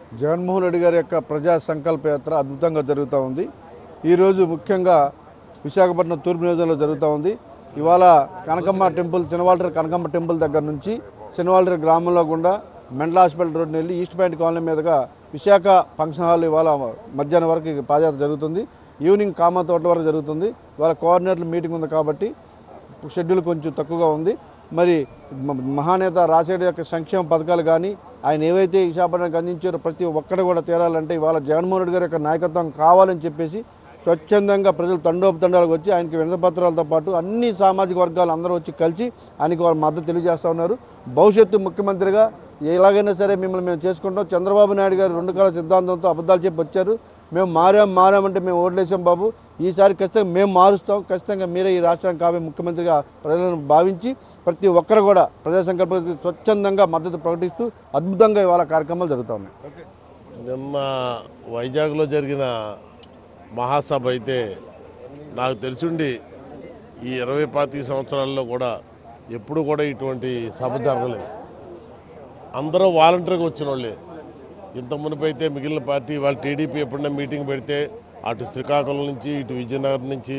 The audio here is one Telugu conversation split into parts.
జగన్మోహన్ రెడ్డి గారి యొక్క ప్రజా సంకల్ప యాత్ర అద్భుతంగా జరుగుతూ ఉంది ఈరోజు ముఖ్యంగా విశాఖపట్నం తూర్పు నియోజకవర్గంలో జరుగుతూ ఉంది ఇవాళ కనకమ్మ టెంపుల్ చినవాల్టర్ కనకమ్మ టెంపుల్ దగ్గర నుంచి చినవాల్టర్ గ్రామంలో గుండా మెంటల్ హాస్పిటల్ రోడ్డుని వెళ్ళి ఈస్ట్ పాయింట్ కాలనీ మీదుగా విశాఖ ఫంక్షన్ హాల్ ఇవాళ మధ్యాహ్నం వరకు ఈ పాదయాత్ర జరుగుతుంది ఈవినింగ్ కామా తోట వరకు జరుగుతుంది ఇవాళ కోఆర్డినేటర్ల మీటింగ్ ఉంది కాబట్టి షెడ్యూల్ కొంచెం తక్కువగా ఉంది మరి మ- మహానేత రాజశేఖర్ యొక్క సంక్షేమ పథకాలు కానీ ఆయన ఏవైతే విశాఖపట్నానికి అందించారో ప్రతి ఒక్కటి కూడా తీరాలంటే ఇవాళ జగన్మోహన్ రెడ్డి గారి యొక్క నాయకత్వం కావాలని చెప్పేసి స్వచ్ఛందంగా ప్రజలు తండోపతండాలకు వచ్చి ఆయనకి వినపత్రాలతో పాటు అన్ని సామాజిక వర్గాలు అందరూ వచ్చి కలిసి ఆయనకి వాళ్ళ మద్దతు తెలియజేస్తూ ఉన్నారు భవిష్యత్తు ముఖ్యమంత్రిగా ఎలాగైనా సరే మిమ్మల్ని మేము చేసుకుంటాం చంద్రబాబు నాయుడు గారు రెండు కాల సిద్ధాంతంతో అబద్ధాలు చెప్పి వచ్చారు మేము మారాం మారామంటే మేము ఓట్లేసాం బాబు ఈసారి ఖచ్చితంగా మేము మారుస్తాం ఖచ్చితంగా మీరే ఈ రాష్ట్రానికి కాబోయే ముఖ్యమంత్రిగా ప్రజలను భావించి ప్రతి ఒక్కరు కూడా ప్రజా సంకల్ప స్వచ్ఛందంగా మద్దతు ప్రకటిస్తూ అద్భుతంగా ఇవాళ కార్యక్రమాలు జరుగుతూ ఉన్నాయి నిన్న వైజాగ్లో జరిగిన మహాసభ అయితే నాకు తెలిసిండి ఈ ఇరవై పాతిక సంవత్సరాల్లో కూడా ఎప్పుడు కూడా ఇటువంటి సభ జరగలేదు అందరూ వాలంటీర్గా వచ్చిన వాళ్ళే ఇంత మునిపైతే మిగిలిన పార్టీ వాళ్ళ టీడీపీ ఎప్పుడైనా మీటింగ్ పెడితే అటు శ్రీకాకుళం నుంచి ఇటు విజయనగరం నుంచి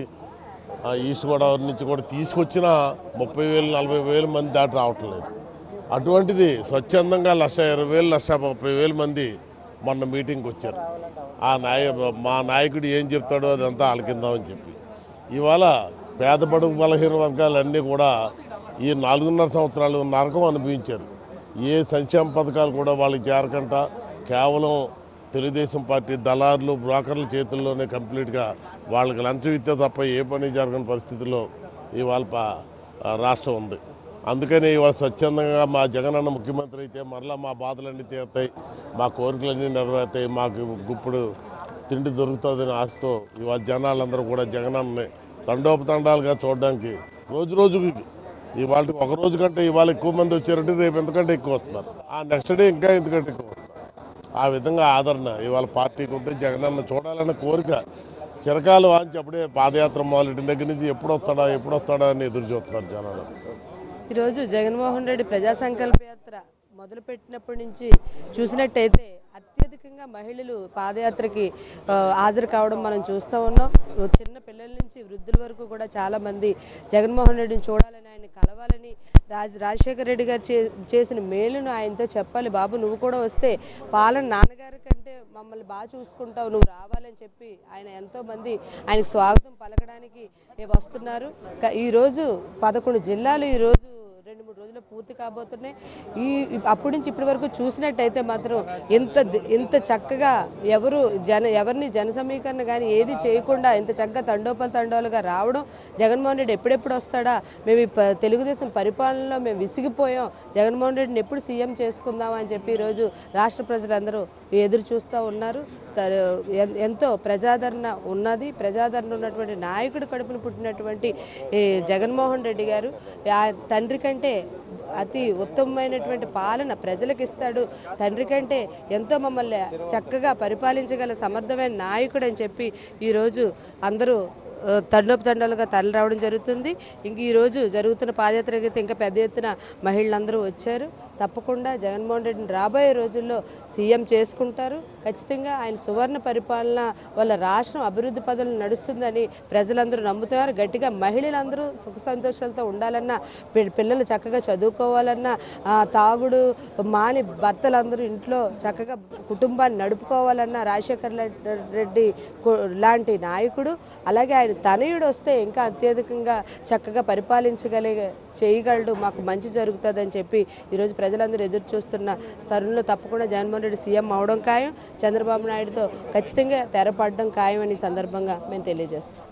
ఆ ఈస్ట్ గోదావరి నుంచి కూడా తీసుకొచ్చిన ముప్పై వేలు నలభై వేల మంది దాటి రావటం లేదు అటువంటిది స్వచ్ఛందంగా లక్ష ఇరవై వేలు లక్ష ముప్పై వేల మంది మొన్న మీటింగ్కి వచ్చారు ఆ నాయ మా నాయకుడు ఏం చెప్తాడో అదంతా ఆలకిందామని చెప్పి ఇవాళ పేద బడుగు బలహీన వర్గాలన్నీ కూడా ఈ నాలుగున్నర సంవత్సరాలు నరకం అనుభవించారు ఏ సంక్షేమ పథకాలు కూడా వాళ్ళకి చేరకుండా కేవలం తెలుగుదేశం పార్టీ దళారులు బ్రోకర్ల చేతుల్లోనే కంప్లీట్గా వాళ్ళకి లంచం ఇస్తే తప్ప ఏ పని జరగని పరిస్థితిలో ఇవాళ ప- ఆ రాష్ట్రం ఉంది అందుకని ఇవాళ స్వచ్ఛందంగా మా జగనన్న ముఖ్యమంత్రి అయితే మరలా మా బాధలన్నీ తీరుతాయి మా కోరికలన్నీ నెరవేరుతాయి మాకు ఇప్పుడు తిండి దొరుకుతుందని ఆశతో ఇవాళ జనాలందరూ కూడా జగనన్నని తండోపతండాలుగా చూడడానికి రోజు రోజుకి ఇవాళ ఒక రోజు కంటే ఇవాళ ఎక్కువ మంది వచ్చారంటే రేపు ఎంతకంటే ఎక్కువ వస్తున్నారు ఆ నెక్స్ట్ డే ఇంకా ఎందుకంటే ఎక్కువ వస్తున్నారు ఆ విధంగా ఆదరణ ఇవాళ పార్టీకి ఉంది జగనన్న చూడాలన్న కోరిక చిరకాలు వాంచి అప్పుడే పాదయాత్ర మొదలెట్టిన దగ్గర నుంచి ఎప్పుడు వస్తాడా ఎప్పుడు వస్తాడా అని ఎదురు చూస్తున్నారు జనాలు ఈరోజు జగన్మోహన్ రెడ్డి ప్రజా సంకల్ప యాత్ర మొదలుపెట్టినప్పటి నుంచి చూసినట్టయితే అత్యధికంగా మహిళలు పాదయాత్రకి ఆ, హాజరు కావడం మనం చూస్తూ ఉన్నాం చిన్న పిల్లల నుంచి వృద్ధుల వరకు కూడా చాలా మంది జగన్మోహన్ రెడ్డిని చూడాలని ఆయన కలవాలని రాజ్ రాజశేఖర రెడ్డి గారు చే చేసిన మేలును ఆయనతో చెప్పాలి బాబు నువ్వు కూడా వస్తే పాలన నాన్నగారి కంటే మమ్మల్ని బాగా చూసుకుంటావు నువ్వు రావాలని చెప్పి ఆయన ఎంతో మంది ఆయనకు స్వాగతం పలకడానికి వస్తున్నారు క- ఈరోజు పదకొండు జిల్లాలు ఈరోజు రెండు మూడు రోజులు పూర్తి కాబోతున్నాయి ఈ అప్పటి నుంచి ఇప్పటి వరకు చూసినట్టయితే మాత్రం ఇంత ది- ఇంత చక్కగా ఎవరు జన ఎవరిని జన సమీకరణ కానీ ఏది చేయకుండా ఇంత చక్కగా తండోపల తండోలుగా రావడం జగన్మోహన్ రెడ్డి ఎప్పుడెప్పుడు వస్తాడా మేము ఈ ప- తెలుగుదేశం పరిపాలనలో మేము విసిగిపోయాం జగన్మోహన్ రెడ్డిని ఎప్పుడు సీఎం చేసుకుందాం అని చెప్పి ఈరోజు రాష్ట్ర ప్రజలందరూ ఎదురు చూస్తూ ఉన్నారు త- ఎన్- ఎంతో ప్రజాదరణ ఉన్నది ప్రజాదరణ ఉన్నటువంటి నాయకుడు కడుపున పుట్టినటువంటి ఈ జగన్మోహన్ రెడ్డి గారు ఆ తండ్రి కంటే అతి ఉత్తమమైనటువంటి పాలన ప్రజలకు ఇస్తాడు తండ్రి కంటే ఎంతో మమ్మల్ని చక్కగా పరిపాలించగల సమర్థమైన నాయకుడు అని చెప్పి ఈరోజు అందరూ ఆ, తండోపు తండాలుగా తరలి రావడం జరుగుతుంది ఇంక ఈరోజు జరుగుతున్న పాదయాత్రకి అయితే ఇంకా పెద్ద ఎత్తున మహిళలందరూ వచ్చారు తప్పకుండా జగన్మోహన్ రెడ్డిని రాబోయే రోజుల్లో సీఎం చేసుకుంటారు ఖచ్చితంగా ఆయన సువర్ణ పరిపాలన వాళ్ళ రాష్ట్రం అభివృద్ధి పదవులు నడుస్తుందని ప్రజలందరూ నమ్ముతున్నారు గట్టిగా మహిళలందరూ సుఖ సంతోషాలతో ఉండాలన్నా పి- పిల్లలు చక్కగా చదువుకోవాలన్నా ఆ, తాగుడు మాని భర్తలందరూ ఇంట్లో చక్కగా కుటుంబాన్ని నడుపుకోవాలన్నా రాజశేఖర్ రెడ్డి కు- లాంటి నాయకుడు అలాగే ఆయన తనయుడు వస్తే ఇంకా అత్యధికంగా చక్కగా పరిపాలించగలిగే చేయగలడు మాకు మంచి జరుగుతుందని చెప్పి ఈరోజు ప్రజలందరూ ఎదురు చూస్తున్న తరుణంలో తప్పకుండా జగన్మోహన్ రెడ్డి సీఎం అవడం ఖాయం చంద్రబాబు నాయుడుతో ఖచ్చితంగా తెరపడడం ఖాయం అని ఈ సందర్భంగా మేము తెలియజేస్తాం